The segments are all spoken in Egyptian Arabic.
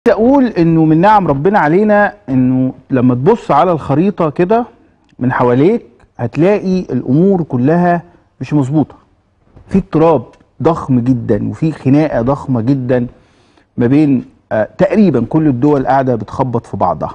اقول انه من نعم ربنا علينا انه لما تبص على الخريطه كده من حواليك هتلاقي الامور كلها مش مظبوطه في اضطراب ضخم جدا وفي خناقه ضخمه جدا ما بين آه تقريبا كل الدول قاعده بتخبط في بعضها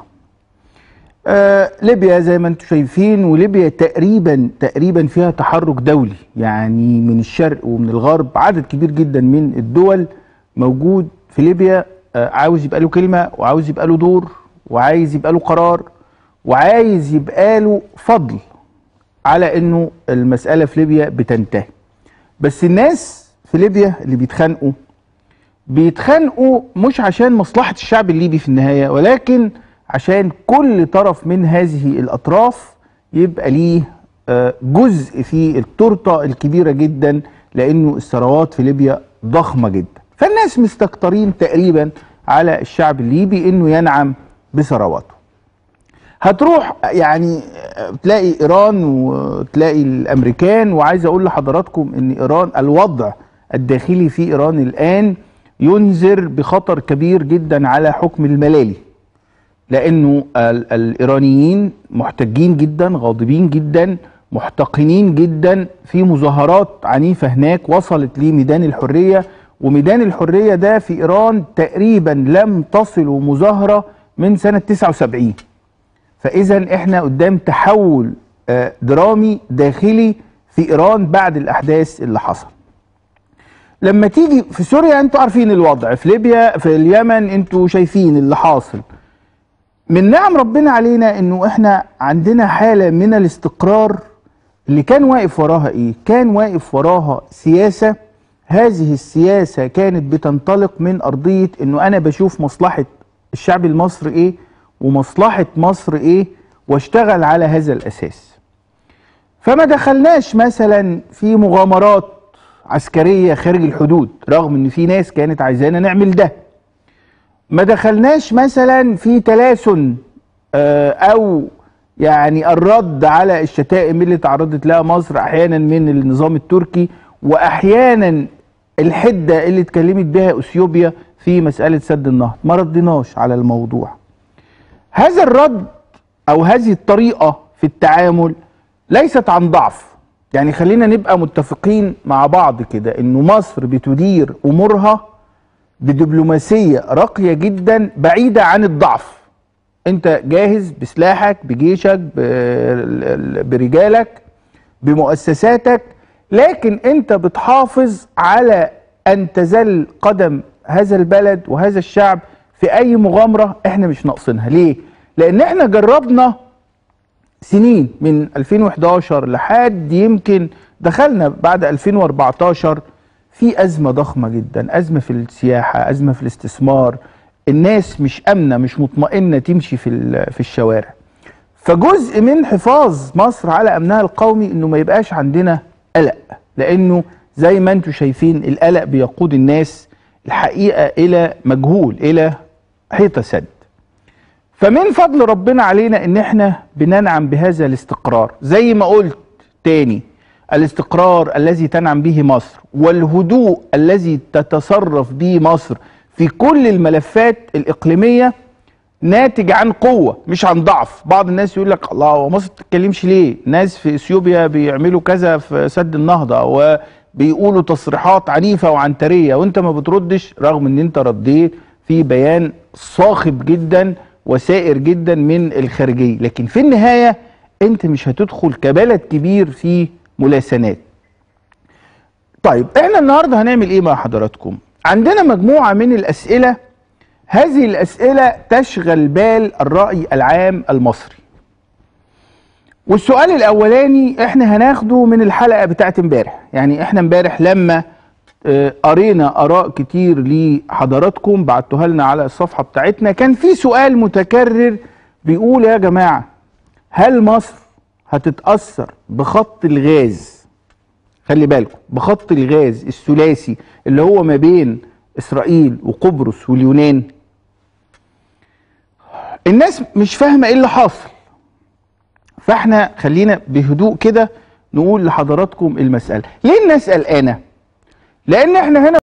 آه ليبيا زي ما انتم شايفين وليبيا تقريبا تقريبا فيها تحرك دولي يعني من الشرق ومن الغرب عدد كبير جدا من الدول موجود في ليبيا آه عاوز يبقى له كلمه وعاوز يبقى له دور وعايز يبقى له قرار وعايز يبقى له فضل على انه المساله في ليبيا بتنتهي بس الناس في ليبيا اللي بيتخانقوا بيتخانقوا مش عشان مصلحه الشعب الليبي في النهايه ولكن عشان كل طرف من هذه الاطراف يبقى ليه جزء في التورته الكبيره جدا لانه الثروات في ليبيا ضخمه جدا فالناس مستكترين تقريبا على الشعب الليبي انه ينعم بثرواته هتروح يعني تلاقي ايران وتلاقي الامريكان وعايز اقول لحضراتكم ان ايران الوضع الداخلي في ايران الان ينذر بخطر كبير جدا على حكم الملالي لانه الايرانيين محتجين جدا غاضبين جدا محتقنين جدا في مظاهرات عنيفه هناك وصلت لميدان الحريه وميدان الحريه ده في ايران تقريبا لم تصل مظاهره من سنه 79 فاذا احنا قدام تحول درامي داخلي في ايران بعد الاحداث اللي حصل لما تيجي في سوريا انتوا عارفين الوضع في ليبيا في اليمن انتوا شايفين اللي حاصل من نعم ربنا علينا انه احنا عندنا حالة من الاستقرار اللي كان واقف وراها ايه كان واقف وراها سياسة هذه السياسة كانت بتنطلق من ارضية انه انا بشوف مصلحة الشعب المصري ايه ومصلحة مصر ايه واشتغل على هذا الاساس فما دخلناش مثلا في مغامرات عسكرية خارج الحدود رغم ان في ناس كانت عايزانا نعمل ده ما دخلناش مثلا في تلاسن او يعني الرد على الشتائم اللي تعرضت لها مصر احيانا من النظام التركي واحيانا الحده اللي اتكلمت بها اثيوبيا في مساله سد النهضه ما ردناش على الموضوع هذا الرد او هذه الطريقه في التعامل ليست عن ضعف يعني خلينا نبقى متفقين مع بعض كده انه مصر بتدير امورها بدبلوماسيه راقيه جدا بعيده عن الضعف انت جاهز بسلاحك بجيشك برجالك بمؤسساتك لكن انت بتحافظ على ان تزل قدم هذا البلد وهذا الشعب في اي مغامره احنا مش ناقصينها ليه لان احنا جربنا سنين من 2011 لحد يمكن دخلنا بعد 2014 في أزمة ضخمة جدا أزمة في السياحة أزمة في الاستثمار الناس مش أمنة مش مطمئنة تمشي في, في الشوارع فجزء من حفاظ مصر على أمنها القومي أنه ما يبقاش عندنا قلق لأنه زي ما أنتم شايفين القلق بيقود الناس الحقيقة إلى مجهول إلى حيطة سد فمن فضل ربنا علينا ان احنا بننعم بهذا الاستقرار زي ما قلت تاني الاستقرار الذي تنعم به مصر والهدوء الذي تتصرف به مصر في كل الملفات الإقليمية ناتج عن قوة مش عن ضعف بعض الناس يقول لك الله هو مصر بتتكلمش ليه ناس في اثيوبيا بيعملوا كذا في سد النهضة وبيقولوا تصريحات عنيفة وعنترية وانت ما بتردش رغم ان انت رديت في بيان صاخب جدا وسائر جدا من الخارجية لكن في النهاية انت مش هتدخل كبلد كبير في ملاسنات طيب احنا النهاردة هنعمل ايه مع حضراتكم عندنا مجموعة من الاسئلة هذه الاسئلة تشغل بال الرأي العام المصري والسؤال الاولاني احنا هناخده من الحلقة بتاعت امبارح يعني احنا امبارح لما قرينا اراء كتير لحضراتكم بعتوها لنا على الصفحه بتاعتنا كان في سؤال متكرر بيقول يا جماعه هل مصر هتتاثر بخط الغاز خلي بالكم بخط الغاز الثلاثي اللي هو ما بين اسرائيل وقبرص واليونان الناس مش فاهمه ايه اللي حاصل فاحنا خلينا بهدوء كده نقول لحضراتكم المساله ليه الناس قلقانه لان احنا هنا